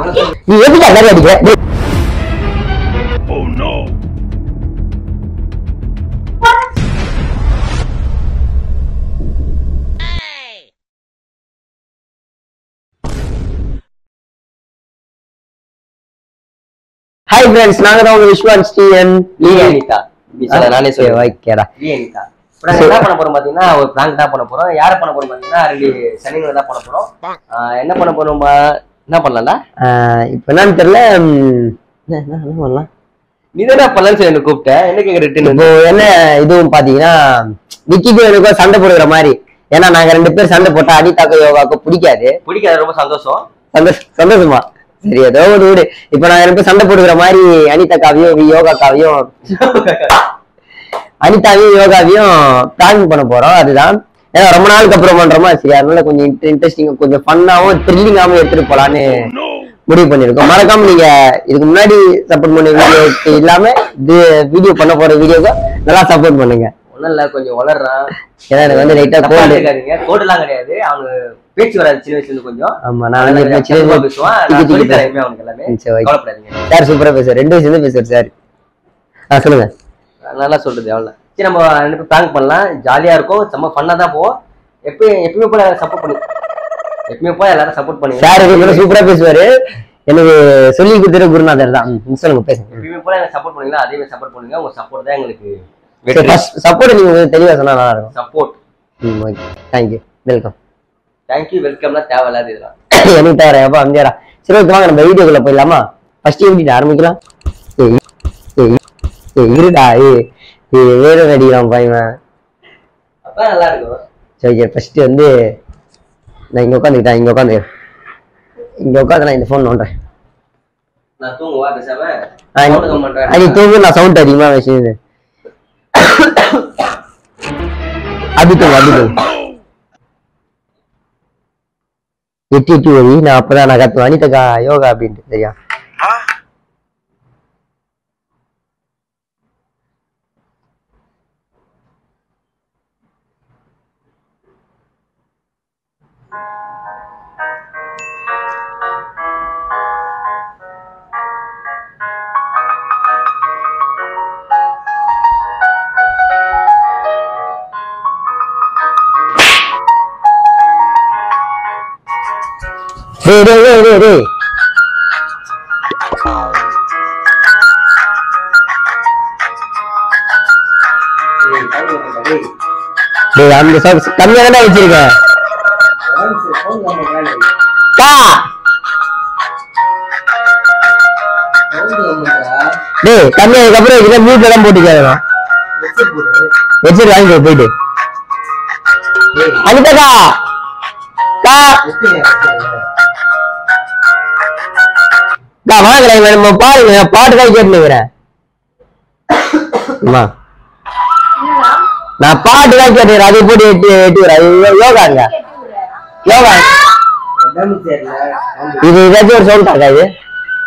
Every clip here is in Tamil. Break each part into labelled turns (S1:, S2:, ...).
S1: நீ எதுக்கு அதான் அடிக்கிற டேய், ஹாய் ஃப்ரெண்ட்ஸ் நாங்க தான் உங்க விஸ்வான் ஸ்ரீஎன்
S2: வி அனிதா இப்படி சொல்ல நானே சொல்லுவேன்
S1: ஓகேடா
S2: வி அனிதா இப்போ நாங்க என்ன பண்ண போறோம் பாத்தீங்கன்னா ஒரு பிளாங்க் தான் பண்ண போறோம் யாரை பண்ண போறோம் பாத்தீங்கன்னா ரெண்டு சனிங்களை தான் பண்ண போறோம் ஆஹ் என்ன பண்ண போறோம் என்ன பண்ணலாம்டா
S1: இப்போ என்னன்னு தெரியல ம்,
S2: என்ன என்ன என்ன பண்ணலாம் நீ தான் பண்ணலாம்னு சொல்லி என்ன கூப்பிட்ட என்ன கேட்க ரிட்டன்
S1: இப்போ என்ன இதுவும் பாத்தீங்கன்னா விக்கிக்கும் எனக்கும் சண்டை போடுற மாதிரி ஏன்னா நாங்க ரெண்டு பேர் சண்டை போட்டா அனிதாக்கோ யோகாக்கோ பிடிக்காது
S2: பிடிக்காது ரொம்ப சந்தோஷம்
S1: சந்தோஷ சந்தோஷமா சரி ஏதோ ஒரு வீடு இப்போ நாங்க ரெண்டு பேர் சண்டை போடுகிற மாதிரி அனிதாக்காவையும் யோகாக்காவையும் அனிதாவையும் யோகாவையும் பிளான் பண்ண போறோம் அதுதான் ஏன்னா ரொம்ப நாளுக்கு அப்புறம் பண்றோமா சரி அதனால கொஞ்சம் இன்ட்ரெஸ்டிங் கொஞ்சம் ஃபன்னாவும் த்ரில்லிங்காவும் எடுத்துட்டு போலான்னு முடிவு பண்ணிருக்கோம் மறக்காம நீங்க இதுக்கு முன்னாடி சப்போர்ட் பண்ண வீடியோக்கு இல்லாம இது வீடியோ பண்ண போற வீடியோக்கு நல்லா சப்போர்ட் பண்ணுங்க
S2: ஒண்ணும் இல்ல கொஞ்சம் வளர்றான்
S1: ஏன்னா எனக்கு வந்து லைட்டா
S2: தப்பா
S1: கோல்டு
S2: எடுத்துக்காதீங்க கோடெல்லாம் கிடையாது அவனு பேச்சு வராது சின்ன வயசுல இருந்து கொஞ்சம்
S1: ஆமா நான் வந்து இப்ப சின்ன
S2: அதிகமா
S1: வயசுல
S2: பேசுவான்
S1: திக்கி
S2: நான்
S1: திக்கி
S2: சொல்லித் தரேன்
S1: பேசுவேன்.
S2: இனிமே அவனுக்கு எல்லாமே
S1: ம், சரி, okay.
S2: கவலைப்படாதீங்க
S1: சார் சூப்பரா பேசுறாரு ரெண்டு வயசுல இருந்து பேசுறாரு சார் ஆ சொல்லுங்க
S2: நல்லா சொல்றது அவ்வளோ சரி நம்ம ரெண்டு பேரும் பிளான் பண்ணலாம் ஜாலியா இருக்கும் செம்ம ஃபன்னா தான் போவோம் எப்பயும் எப்பயுமே போல சப்போர்ட் பண்ணி எப்பயுமே போல எல்லாரும் சப்போர்ட் பண்ணி
S1: சார் இது சூப்பரா பேசுவாரு எனக்கு சொல்லி கொடுத்துரு குருநாதர் தான் ம், சொல்லுங்க பேசுங்க
S2: எப்பயுமே போல எனக்கு சப்போர்ட் பண்ணீங்களா அதே மாதிரி சப்போர்ட் பண்ணுங்க உங்க சப்போர்ட் தான் எங்களுக்கு
S1: சரி ஃபர்ஸ்ட் சப்போர்ட் நீங்க கொஞ்சம் தெளிவா சொன்னா நல்லா இருக்கும்
S2: சப்போர்ட்
S1: ம் ஓகே தேங்க்யூ வெல்கம்
S2: தேங்க்யூ வெல்கம்லாம் தேவையில்லாத இதெல்லாம்
S1: எனக்கு தவிர எப்பா அந்தியாரா சரி ஓகே வாங்க நம்ம வீடியோக்குள்ள போயிடலாமா ஃபர்ஸ்ட் எப்படி ஆரம்பிக்கலாம் ஏய் ஏய் ஏய் இருடா ஏய் ஏய் வேற நடிக்கிறான் பையன்
S2: அப்ப நல்லா இருக்கும்
S1: சரி ஓகே ஃபர்ஸ்ட் வந்து நான் இங்க உட்காந்துக்கிட்டேன் இங்க உட்காந்து இங்க உட்காந்து நான் இந்த ஃபோன் நோண்டுறேன்
S2: நான் தூங்குவா பேசாம
S1: ஆ, நீ-
S2: சவுண்ட் கம் பண்றேன்
S1: ஆ, நீ தூங்கு நான் சவுண்ட் அதிகமா வச்சுது அப்படி தூங்கு அப்படி தூங்கு எட்டி எட்டி ஓடி நான் அப்பதான் நான் கத்துவேன் அனிதக்கா யோகா அப்படின்ட்டு சரியா டேய் டேய் டேய் டேய் டேய்
S2: ஏய், sound கம் பண்றேன். டேய்,
S1: டேய் அந்த சவுண்ட் கம்மியா தானே வச்சிருக்கேன்
S2: voice, sound கம் பண்றேன்.
S1: கா
S2: sound கம் பண்றா.
S1: டேய் கம்மியா அதுக்கப்புறம் இதுல மியூட்ல தான் போட்டு கேட்கணும்
S2: headset போடு.
S1: வச்சிரு வாங்கிக்கோ போயிட்டு
S2: டேய்,
S1: அனிதக்கா கா
S2: எத்தனை headset?
S1: கா வாங்கல நம்ம பாருங்க பாட்டு தான் கேட்டுக்கிறேன் அம்மா நான் பாட்டு தான் கேட்டுக்கிறேன் அதை போட்டு எட்டி எட்டி வரேன் யோகாங்க யோகா
S2: எல்லாமே தெரியல. sound
S1: இது ஏதாச்சும் ஒரு சவுண்ட் ஆகா இது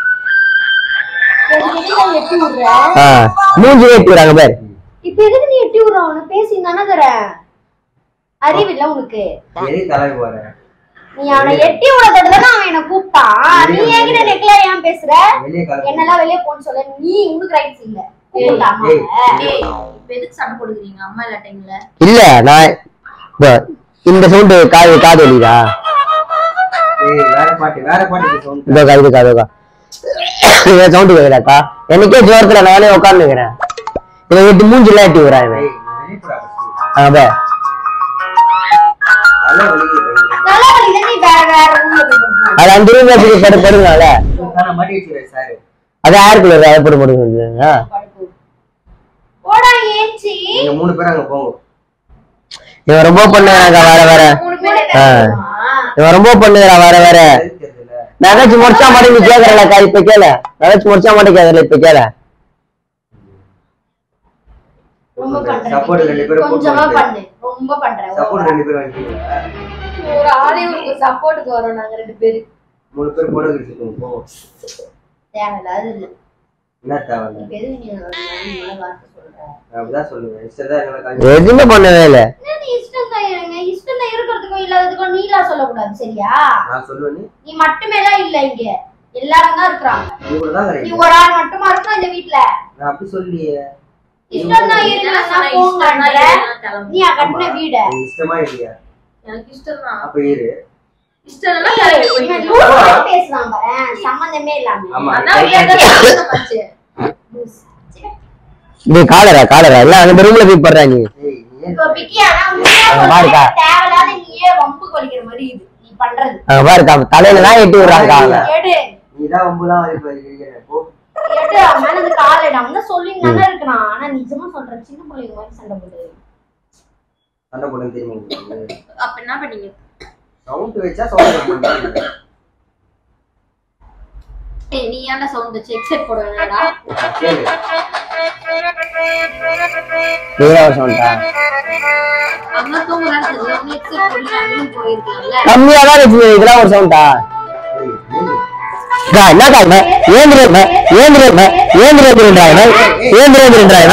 S1: ஆ மூஞ்சி எட்டி வராங்க பேர்
S3: இப்ப எதுக்கு நீ எட்டி விடுற அவனை பேசி தானே அறிவில்ல உனக்கு
S2: எரி தலைக்கு போறேன்
S3: நீ அவனை எட்டி விடுறதுல தான் அவன் என்ன கூப்பிட்டான் நீ என்கிட்ட நெக்ல ஏன் பேசுற
S2: வெளியே கலப்பு
S3: என்னெல்லாம் வெளியே போன்னு சொல்ல நீ உனக்கு ரைட்ஸ் இல்ல கூப்பிட்டாமா
S2: ஏய்,
S4: ஏய், இப்ப எதுக்கு சண்டை போடுக்கிறீங்க அம்மா இல்ல டைம்ல
S1: இல்ல நான் இதோ, இந்த சவுண்டு காது காது வலிதா
S2: ஏய், வேற பாட்டு வேற பாட்டு சவுண்ட்
S1: இதோ காது காதுக்கா இவன் சவுண்டு கேக்குதாக்கா எனக்கே ஜோரத்துல நானே உட்காந்துக்கிறேன் இவன் எட்டு மூஞ்சிலாம் எட்டி விடுறான் இவன்
S2: ஏய் வெளியே போடா first.
S1: ஆ, பே.
S2: அதெல்லாம் வெளியே வை.
S3: நல்லா வழியில நீ வேற வேற ரூம்ல போய் படுப்போம்
S1: அது அந்த ரூம் வச்சு படு படுங்களால
S2: உனக்கான மாட்டி வச்சுக்கிறேன் சார்
S1: அது யாருக்குள்ள அதை போட முடியும்
S3: போடா ஏச்சி
S2: நீங்க மூணு பேரும் அங்க போங்க
S1: இவன் ரொம்ப பண்ணுறாங்க வர வர
S3: மூணு பேர்
S1: ஆ. இவன் ரொம்ப பண்ணுறான் வர வர
S2: அது தெரியல
S1: நான் ஏதாச்சும் முடிச்சா மாட்டேன் நீ கேக்குறலக்கா இப்ப கேள நான் ஏதாச்சும் முடிச்சா மாட்டேன் கேக்குறல இப்ப கேள
S3: ரொம்ப பண்ற
S2: Support ரெண்டு பேரும்
S3: கொஞ்சமா
S2: போட்டு
S3: பண்ணு ரொம்ப பண்ற
S2: சப்போர்ட் ரெண்டு பேரும் வாங்கிக்கீங்களா
S3: ஒரு ஆளே உங்க சப்போர்ட்டுக்கு வரோம் நாங்க ரெண்டு பேரு
S2: மூணு பேர் போட வச்சுக்கோங்க போவோம்
S3: தேவையில்லாது இல்ல
S2: என்ன தேவை
S3: இப்ப எதுக்கு நீ அந்த மாதிரி நல்ல வார்த்தை சொல்ற
S2: நான் அப்படிதான் சொல்லுவேன் இஷ்டம் தான் எங்களை காஞ்சி
S1: எதுவுமே பண்ணவே இல்ல
S3: என்ன நீ இஷ்டம் தான் இருங்க இஷ்டம் தான் இருக்கிறதுக்கும் இல்லாததுக்கும் நீலா சொல்லக்கூடாது சரியா
S2: நான் சொல்லுவேன்
S3: நீ மட்டுமே தான் இல்ல இங்க எல்லாரும் தான் இருக்கிறாங்க
S2: நீ கூட தான்
S3: நீ
S2: கிடையாது
S3: ஒரு ஆள் மட்டுமா இருக்கணும் இந்த வீட்ல
S2: நான் அப்படி சொல்லியே
S3: இஷ்டம் தான்
S4: என்ன
S3: இருந்தா
S4: சொன்ன,
S3: போங்க
S4: இஷ்டம் தான் இல்லைன்னா கிளம்பு.
S3: நீ கட்டின வீட
S2: உனக்கு இஷ்டமா இல்லையா
S4: எனக்கு இஷ்டம் தான்
S2: அப்ப இரு
S4: இஷ்டம் இல்லைன்னா கிளம்பி போய்க்கோ.
S3: லூஸ் மாதிரி பேசுறான் பாரு சம்பந்தமே இல்லாம
S2: ஆமா
S4: அதான் விளையாட்டு சந்தோஷமாச்சு.
S1: இது காலரா காலரா எல்லாம் அந்த ரூம்ல போய் படுறா நீ
S2: ஏய், நீ ஏன்
S3: இப்ப விக்கி ஆனா உண்மையா
S1: அங்க பாருக்கா.
S3: சொல்றேன், தேவையில்லாத நீயே வம்பு கொலிக்கிற மாதிரி இது நீ பண்றது
S1: அங்க பாருக்கா தலையில தான் எட்டி விடுறாங்க அவன்
S3: எடு
S2: நீதான் வம்புலாம் வலிப்பு வைக்கிறீங்க. போ
S3: எடு அவன் மேல இந்த கால் எடு அவன் தான் சொல்லி தானே இருக்கிறான் ஆனா நிஜமா சொல்றேன் சின்ன பிள்ளைங்க மாதிரி சண்டை போட்டு
S2: சண்டை போட தெரியும் உங்களுக்கு
S4: அப்ப என்ன பண்ணீங்க
S2: சவுண்ட் வச்சா சவுண்ட் பண்ணுறாங்க
S4: ஏய், நீ ஏன்டா சவுண்ட் வச்சு எக்ஸைட் போட வேணாடா
S2: சரி
S1: நீதான் ஒரு சொல்றா
S4: அம்மா தூங்குறான்னு தெரியல நீ எக்ஸைட் போடலாம் போயிருக்கலாம்ல
S1: கம்மியா தான் இருக்கு இதெல்லாம் ஒரு சவுண்டா
S2: ஏய், ஏய்.
S1: என்ன காரணம் ஏந்திர ஏந்திர ஏந்திரன்றாங்க ஏந்திரன்றாங்க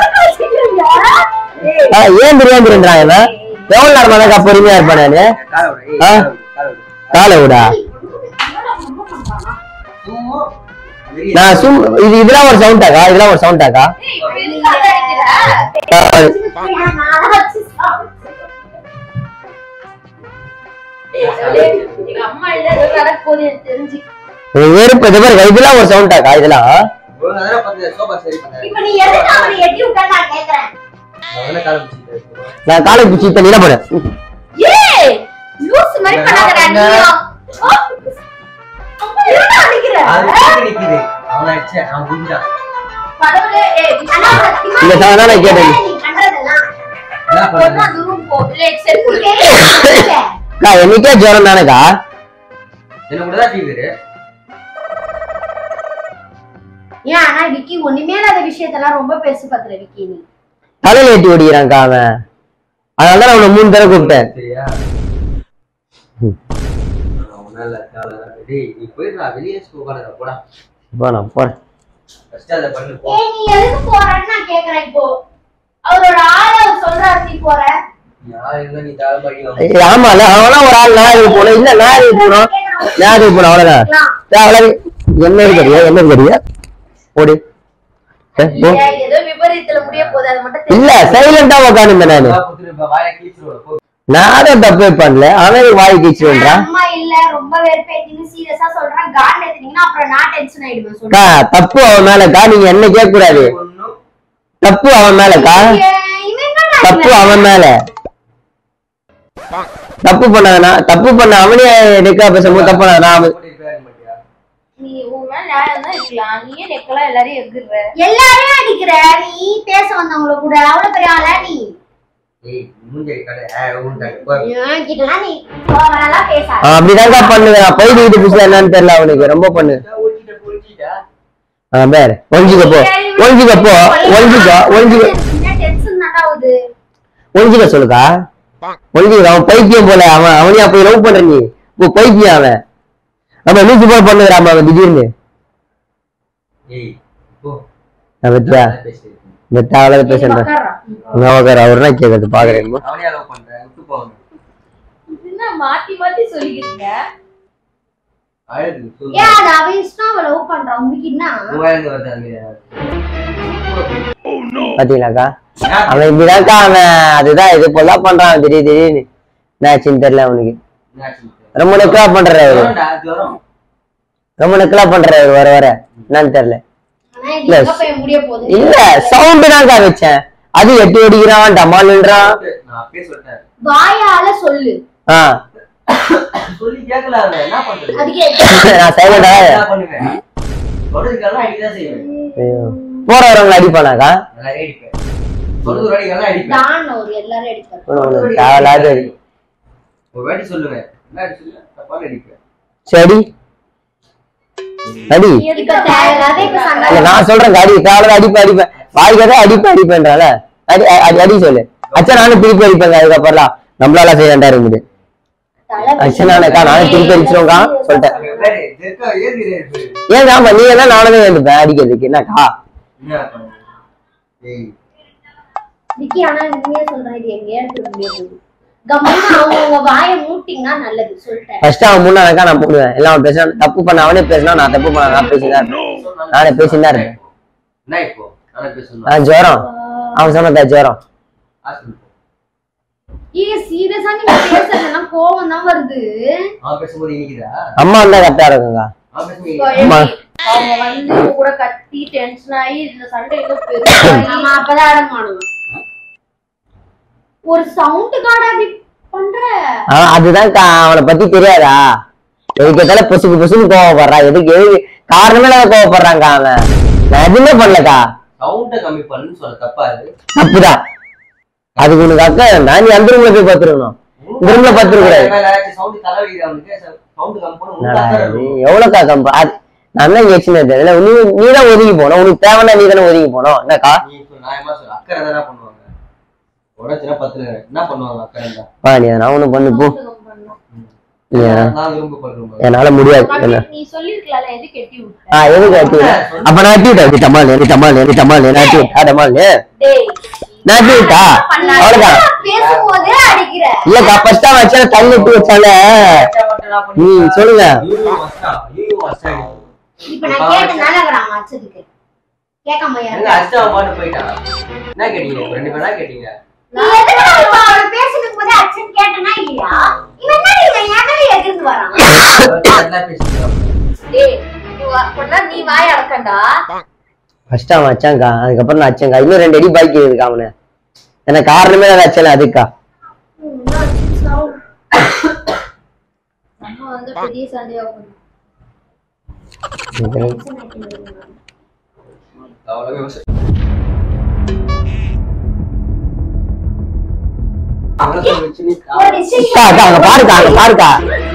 S1: ஏந்திர ஏந்திரன்றாங்க எவ்வளவு நேரமா தான் பொறுமையா இருப்பேன் நானு
S2: காலை விடு, ஏய்,
S1: ஆ?
S2: காலை விடு.
S1: காலை விடா
S2: சும்மா வெளியே
S1: நான் சும் இது இதெல்லாம் ஒரு சவுண்டாக்கா இதெல்லாம் ஒரு சவுண்டாக்கா
S4: ஏய், இப்ப எதுக்கு அதை அடிக்கிற? எங்க அம்மா இல்ல ஏதோ நடக்க போகுது எனக்கு தெரிஞ்சு
S1: வெறுப்பு இது பாருங்க இதெல்லாம் ஒரு சவுண்டாக்கா இதெல்லாம்
S2: ஒழுங்கா தானே பார்த்து சோபா சரி பண்ண
S3: இப்ப நீ எதுக்கு அவனை எட்டி விட்டா நான் கேக்குறேன்
S2: அவனே காலை பிடிச்சிட்டு இருக்கு.
S1: நான் காலை பிடிச்சி தண்ணி என்ன பண்ணேன்
S4: ஏய் லூஸ் மாதிரி பண்ணாதடா நீயும்
S3: என்னடா அடிக்கிற?
S2: அது கீழே நிக்குது. அவனை அடிச்சேன், அவன் குதிச்சான்.
S4: கடவுளே ஏய்
S3: ஆனா சத்தியமா
S1: இந்த sound தான் நான் கேட்டேன்.
S3: நீ பண்றதெல்லாம்
S2: என்ன
S4: பொண்ணு
S2: பண்றது?
S4: அந்த ரூம் போ இல்ல எக்ஸைட் போடு
S3: தெரியல.
S1: அக்கா, என்னைக்கே ஜுரம் தானேக்கா
S2: எனக்கு கூட தான் fever.
S3: ஏன் ஆனா விக்கி ஒண்ணுமே இல்லாத விஷயத்தெல்லாம் ரொம்ப பெருசு பாத்துற விக்கி நீ
S1: தலையில ஏட்டி ஓடிக்கிறான்க்கா அவன் அதனால தான் அவனை மூணு தடவை கூப்பிட்டேன்
S2: சரியா? அவனால இல்ல, காலை விடு. டேய், நீ போயிடுறா, வெளியே வச்சுட்டு உட்காருடா, போடா.
S1: இப்போ நான் போறேன்
S2: First அதை பண்ணு, போ.
S3: ஏய் நீ எதுக்கு போறன்னு நான் கேக்குறேன் இப்போ அவரோட ஆள அவர் சொல்றாரு நீ போற
S2: யார் இருந்தா நீ தலைமாடி வா.
S1: ஏய், ஆமால அவனா ஒரு ஆள் நான் எதுக்கு போனோம் இல்ல நான் எதுக்கு போனோம் நான் எதுக்கு போனோம் அவ்வளவுதான் ஏய், அவ்வளவு என்ன இருக்கிறியா என்ன இருக்கிறியா ஓடி ஏய், போ.
S4: ஏய், ஏதோ விபரீதத்துல முடிய போகுது அது மட்டும் தெரியும்
S1: இல்ல சைலண்டா உட்காந்துருந்தேன் நானு
S2: இதெல்லாம் கொடுத்துட்டு இப்ப வாயை கிழிச்சிருவா, போ.
S1: நானும் தப்பே பண்ணல அவன் வாய் கீச்சுன்றா
S3: அம்மா இல்ல ரொம்ப வெறுப்பேத்தின்னு சீரியஸா சொல்றேன் காண்ட் ஏத்துனீங்கன்னா அப்புறம் நான் டென்ஷன் ஆயிடுவேன்
S1: அக்கா
S3: சொல்றேன்
S1: தப்பு அவன் மேலக்கா நீங்க என்ன கேட்க கூடாது
S2: ஒண்ணும்
S1: தப்பு அவன் மேலக்கா
S3: இவன் என்ன
S1: தப்பு அவன் மேல தப்பு பண்ணாதனா தப்பு பண்ண அவனே நிக்கா பேசும்போது தப்பு பண்ணாதனா அவன்
S2: போட்டு இருக்க மாட்டியா?
S4: நீ உன் மேல நியாயம் தான் இருக்கலாம் நீயே நெக்கலாம் எல்லாரையும் எகிர்ற
S3: எல்லாரையும் அடிக்கிற நீ பேச வந்தவங்கள கூட அவ்வளவு பெரிய ஆளா நீ
S2: ஏய், மூஞ்சி அடி, கடை. ஆ, ஊன்ட்டாங்க, போ.
S3: என்கிட்டலாம் நீ ஓவராலா பேசாத
S1: அவன் அப்படிதான்க்கா பண்ணுவேன் போயிட்டு வீட்டு புதுசா என்னன்னு தெரியல அவனுக்கு ரொம்ப பண்ணு
S2: ஒழிச்சிட்ட, ஒழிச்சிட்டா.
S1: அவன் பேர் ஒழிஞ்சுக்க போ ஒழிஞ்சுக்க போ ஒழிஞ்சுக்கோ ஒழிஞ்சுக்க
S3: டென்ஷன் தான்டா ஆகுது
S1: ஒழிஞ்சுக்க சொல்லுக்கா ஒழிஞ்சுக்க அவன் பைத்தியம் போல அவன் அவனையா போய் லவ் பண்ற நீ இப்போ பைத்தியம் அவன் நம்ம லூசு போல பண்ணுறாம அவன் திடீர்னு
S2: ஏய், போ.
S1: நான் வெத்தியா
S2: நல்லா பேசிட்டு.
S1: வெத்தா அவ்வளவு பேசுறேன்
S3: உட்கார்றா.
S1: உங்க அவர் என்ன கேக்குறது பாக்குறேன்
S2: அவனையா love பண்ற? விட்டு போ அவனை.
S4: என்ன மாத்தி மாத்தி சொல்லிக்கிறீங்க
S2: அழகு, சொல்லு.
S3: ஏன் அது அவன் இஷ்டம் அவ லவ் பண்றான் உங்களுக்கு என்ன
S2: உன் வாயிலிருந்து வருது அது.
S1: பாத்தீங்களாக்கா
S2: ஏன்?
S1: அவன் இப்படிதான்க்கா அவன் அதுதான் இது போலாம் பண்றான் திடீர் திடீர்னு என்னாச்சுன்னு தெரியல அவனுக்கு
S2: என்னாச்சு?
S1: ரொம்ப நெக்கலா பண்றாரு அவரு
S2: ஜுரம்டா, ஜுரம்.
S1: ரொம்ப நெக்கலா பண்றாரு வர வர என்னன்னு தெரியல
S3: ஆனா இது எங்க போய் முடிய போகுது
S1: இல்ல சவுண்ட் தான்க்கா வச்சேன் அது எட்டு அடிக்கிறான் டமால்ன்றான்
S2: நான் அப்பயே சொல்லிட்டேன்.
S3: வாயால சொல்லு
S1: ஆ
S2: சொல்லி கேட்கல அவன். என்ன பண்றது?
S3: அதுக்கு
S1: நான் சைலண்டா
S2: என்ன பண்ணுவேன்? சொல்றதுக்கெல்லாம் அடிக்கதான் செய்வேன்.
S1: போற வரவங்களை அடிப்பானாக்கா
S2: நல்லா அடிப்பேன். சொல்றது ஒரு அடிக்கெல்லாம் அடிப்பேன்.
S3: தான் ஒரு எல்லாரும் அடிப்பாரு
S1: ஒண்ணு ஒண்ணு தேவையில்லாத அடி.
S2: ஒரு வாட்டி சொல்லுவேன் என்ன அடி சொல்லுவேன் தப்பான அடிப்பேன்
S1: சரி அடி
S3: இப்ப தேவையில்லாத இப்ப சண்டை
S1: இல்ல நான் சொல்றேன் அடி தேவையில்லாத அடிப்பேன் அடிப்பேன் வாய்க்கதே அடிப்பேன் அடிப்பேன்றால அடி அடி அடி சொல்லு அச்சா நானும் திருப்பி அடிப்பேங்க அதுக்கப்புறம் நம்மளால செய்ய இருக்க முடியும்
S3: தலை
S1: அச்சா நானக்கா நானும் திருப்பி அடிச்சிருவோங்கா சொல்லிட்டேன்
S2: அங்க பாரு, ஜெர்க்கா ஏறுகிறாரு.
S1: ஏன் ஆமா நீ எல்லாம் நானும் தான் எழுந்துப்பேன் அடிக்கிறதுக்கு என்னக்கா
S2: என்ன பண்ணுறது? ஏய்,
S3: விக்கி ஆனா உண்மையா சொல்றேன் இது எங்கேயா எடுத்து முடிய போகுது கம்முன்னு அவங்க வாயை மூட்டிங்கன்னா நல்லது சொல்லிட்டேன்
S1: ஃபர்ஸ்ட் அவன் முன்னாக்கா நான் போடுவேன் எல்லாம் அவன் பேசினா தப்பு பண்ண அவனே பேசினா நான் தப்பு பண்ண நான் பேசிதான் இருப்பேன் நானே பேசிதான் இருப்பேன்
S2: என்ன இப்போ நானே பேசணும்
S1: ஆ ஜுரம் அவன் சொன்னதா ஜுரம்
S2: ஹாஸ்பிட்டல் போ
S3: ஏ சீரியஸா நீங்க பேசுறதுன்னா கோவம் தான் வருது
S2: அவன் பேசும்போது இனிக்குதா
S1: அம்மா இருந்தா கரெக்டா இருக்குங்க
S2: அவன் பேசும்போது
S3: இப்போ
S2: இனிக்குதா?
S1: அம்மா.
S3: எப்படி? அவங்க வந்து உங்க கூட கத்தி டென்ஷன் ஆகி இந்த சண்டை ஏதோ பெருசாகி நம்ம அப்பதான் அடம் பண்ணுவோம் ஒரு சவுண்ட் கார்டு அப்படி பண்ற
S1: அவன் அதுதான் கா- அவனை பத்தி தெரியாதா எதுக்கு எதால பொசுக்கு பொசுக்கு கோவப்படுறான் எதுக்கு எதுக்கு காரணமே இல்லாத கோவப்படுறாங்க அவன் நான் எதுவுமே பண்ணலக்கா
S2: சவுண்ட கம்மி பண்ணுன்னு சொல்ல தப்பா அது
S1: தப்புதான் அதுக்கு உனக்கு அக்கா நான் நீ அந்த ரூம்ல போய் பாத்துருக்கணும் இந்த ரூம்ல பாத்துருக்க கூடாது
S2: சவுண்ட் தலைவலி அவனுக்கு சவுண்ட் கம்மி பண்ணு
S1: என்னடா
S2: உனக்கு
S1: இது?
S2: அக்கறை
S1: எவ்வளவுக்கா கம்பா அது நான் தான் யோசனை தெரியல நீ நீ தான் ஒதுங்கி போனோம் உனக்கு தேவைன்னா நீ தானே ஒதுங்கி போனோம் என்னக்கா
S2: நீ இப்ப நியாயமா சொல்லு அக்கறை தானே பண்ணுவாங்க உடச்சுனா பத்துல என்ன பண்ணுவாங்க அக்கறை இருந்தா
S1: வா நீ நான் ஒண்ணு பண்ணு போ நீ
S2: நான் விரும்பப்படுறேன்
S1: என்னால முடியாது என்ன
S3: நீ சொல்லிருக்கல எது கெட்டி விட்ட
S1: ஆ எதுக்கு அட்டி விட்ட? அப்ப நான் அட்டி விட்டா நீ டமால் நீ டமால் நீ டமால் நீ அட்டி விட்டா டமால்
S3: டேய்
S1: நான் அட்டி விட்டா அவ்வளவுதான்
S3: பேசும்போதே அடிக்கிற
S1: இல்லக்கா ஃபர்ஸ்ட் அவன் வச்சால தள்ளி விட்டு வச்சால ம், சொல்லுங்க.
S3: இப்ப நான் கேட்டனால அவன் அச்சதுக்கு கேட்காம
S2: எங்க அஷ்டா பாட்டு போயிட்டான் என்ன கேட்டீங்க ரெண்டு பேரும் என்ன கேட்டீங்க
S3: நீ எதுக்கு இப்ப அவன பேசிட்டு போதே அச்சன் கேட்டனா இல்லையா இவன் என்ன இவன் என் மேல எதிர்த்து வரான்
S2: நல்லா பேசிட்டு
S3: டேய் நீ வா- அப்படின்னா நீ வாய் அடக்கண்டா
S1: ஃபர்ஸ்ட் அவன் வச்சான்க்கா அதுக்கப்புறம் நான் வச்சேன்க்கா இன்னும் ரெண்டு அடி பாக்கி இருக்கு அவனு எனக்கு காரணமே நான் வச்சல அதுக்கா
S3: நம்ம வந்து பெரிய சண்டையாகும்
S2: அவ்வளவு யோசி- அவ்வளவு வச்சு நீ
S3: ஒரு decision
S1: அக்கா அக்கா அங்க பாருக்கா அங்க பாருக்கா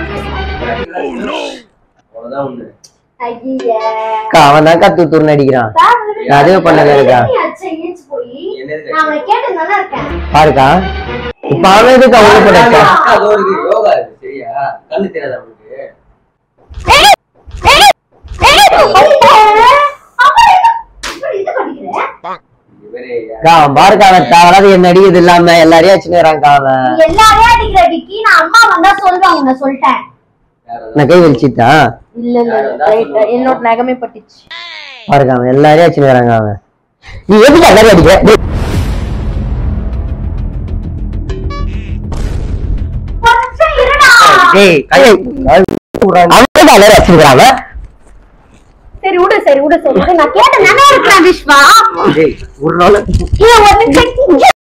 S2: அவ்வளவுதான் ஒண்ணு
S3: ஐயே.
S1: அக்கா அவன் தான்க்கா தூத்தூர்னு அடிக்கிறான் நான் அதுவே பண்ணல இருக்கா
S3: நீ அச்சன் ஏஞ்சி போய்
S2: என்னது
S3: நான் அவனை கேட்டு தானே இருக்கேன்
S1: பாருக்கா இப்ப அவன் எதுக்கு அவனு போட்டு வச்சான்
S2: அக்கா, அதோ இருக்கு யோகா இருக்கு சரியா கண்ணு தெரியாது அவனுக்கு
S3: இது படிக்கிறேன்
S2: இவரே
S1: அக்கா, அவன் பாருக்கா அவன் தேவையில்லாத என்ன அடிக்கிறது இல்லாம எல்லாரையும் வச்சுக்கிறான்க்கா அவன்
S3: நீ எல்லாரையும் அடிக்கிற விக்கி நான் அம்மா வந்தா சொல்லுவாங்க உன்னை சொல்லிட்டேன்
S1: நான் கை வலிச்சிட்டா
S3: இல்ல இல்ல ரைட் என்னோட நகமே பட்டுச்சு
S1: பாருக்கா அவன் எல்லாரையும் வச்சுக்கிறாங்க அவன் நீ எதுக்கு எல்லாரையும் அடிக்கிற டேய்,
S3: கொஞ்சம் இருடா
S1: டேய் கையை அவன் எல்லாரும் வச்சிருக்காங்க
S3: சரி விடு சரி விடு சரி விடு நான் கேட்ட நானே இருக்கிறேன் விஸ்வா
S1: டேய் ஒரு நாள்
S3: இல்ல ஒரு நிமிஷம் இங்க